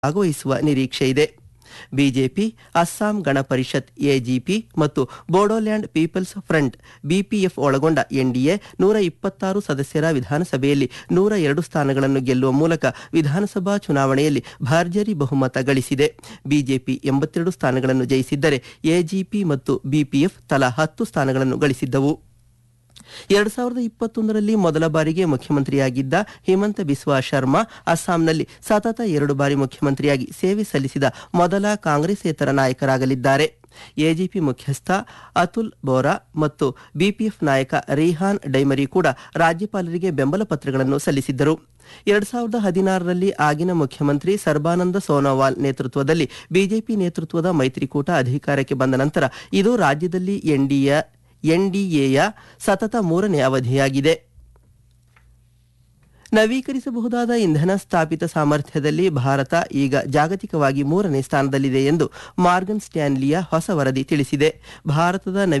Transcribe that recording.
ಭಾಗವಹಿಸುವ ನಿರೀಕ್ಷೆ ಇದೆ ಬಿಜೆಪಿ ಅಸ್ಸಾಂ ಗಣ ಪರಿಷತ್ ಎಜಿಪಿ ಮತ್ತು ಬೋಡೋಲ್ಯಾಂಡ್ ಪೀಪಲ್ಸ್ ಫ್ರಂಟ್ ಬಿಪಿಎಫ್ ಒಳಗೊಂಡ ಎನ್ಡಿಎ ನೂರ ಇಪ್ಪತ್ತಾರು ಸದಸ್ಯರ ವಿಧಾನಸಭೆಯಲ್ಲಿ ನೂರ ಎರಡು ಸ್ಥಾನಗಳನ್ನು ಗೆಲ್ಲುವ ಮೂಲಕ ವಿಧಾನಸಭಾ ಚುನಾವಣೆಯಲ್ಲಿ ಭರ್ಜರಿ ಬಹುಮತ ಗಳಿಸಿದೆ ಬಿಜೆಪಿ ಎಂಬತ್ತೆರಡು ಸ್ಥಾನಗಳನ್ನು ಜಯಿಸಿದ್ದರೆ ಎಜಿಪಿ ಮತ್ತು ಬಿಪಿಎಫ್ ತಲಾ ಹತ್ತು ಸ್ಥಾನಗಳನ್ನು ಗಳಿಸಿದ್ದವು ಎರಡು ಸಾವಿರದ ಇಪ್ಪತ್ತೊಂದರಲ್ಲಿ ಮೊದಲ ಬಾರಿಗೆ ಮುಖ್ಯಮಂತ್ರಿಯಾಗಿದ್ದ ಹಿಮಂತ ಬಿಸ್ವಾ ಶರ್ಮಾ ಅಸ್ಸಾಂನಲ್ಲಿ ಸತತ ಎರಡು ಬಾರಿ ಮುಖ್ಯಮಂತ್ರಿಯಾಗಿ ಸೇವೆ ಸಲ್ಲಿಸಿದ ಮೊದಲ ಕಾಂಗ್ರೆಸ್ಸೇತರ ನಾಯಕರಾಗಲಿದ್ದಾರೆ ಎಜಿಪಿ ಮುಖ್ಯಸ್ಥ ಅತುಲ್ ಬೋರಾ ಮತ್ತು ಬಿಪಿಎಫ್ ನಾಯಕ ರಿಹಾನ್ ಡೈಮರಿ ಕೂಡ ರಾಜ್ಯಪಾಲರಿಗೆ ಬೆಂಬಲ ಪತ್ರಗಳನ್ನು ಸಲ್ಲಿಸಿದ್ದರು ಎರಡ್ ಸಾವಿರದ ಹದಿನಾರರಲ್ಲಿ ಆಗಿನ ಮುಖ್ಯಮಂತ್ರಿ ಸರ್ಬಾನಂದ ಸೋನೋವಾಲ್ ನೇತೃತ್ವದಲ್ಲಿ ಬಿಜೆಪಿ ನೇತೃತ್ವದ ಮೈತ್ರಿಕೂಟ ಅಧಿಕಾರಕ್ಕೆ ಬಂದ ನಂತರ ಇದು ರಾಜ್ಯದಲ್ಲಿ ಎನ್ಡಿಎ ಎನ್ಡಿಎಯ ಸತತ ಮೂರನೇ ಅವಧಿಯಾಗಿದೆ ನವೀಕರಿಸಬಹುದಾದ ಇಂಧನ ಸ್ಥಾಪಿತ ಸಾಮರ್ಥ್ಯದಲ್ಲಿ ಭಾರತ ಈಗ ಜಾಗತಿಕವಾಗಿ ಮೂರನೇ ಸ್ಥಾನದಲ್ಲಿದೆ ಎಂದು ಮಾರ್ಗನ್ ಸ್ಟ್ಯಾನ್ಲಿಯ ಹೊಸ ವರದಿ ತಿಳಿಸಿದೆ ಭಾರತದ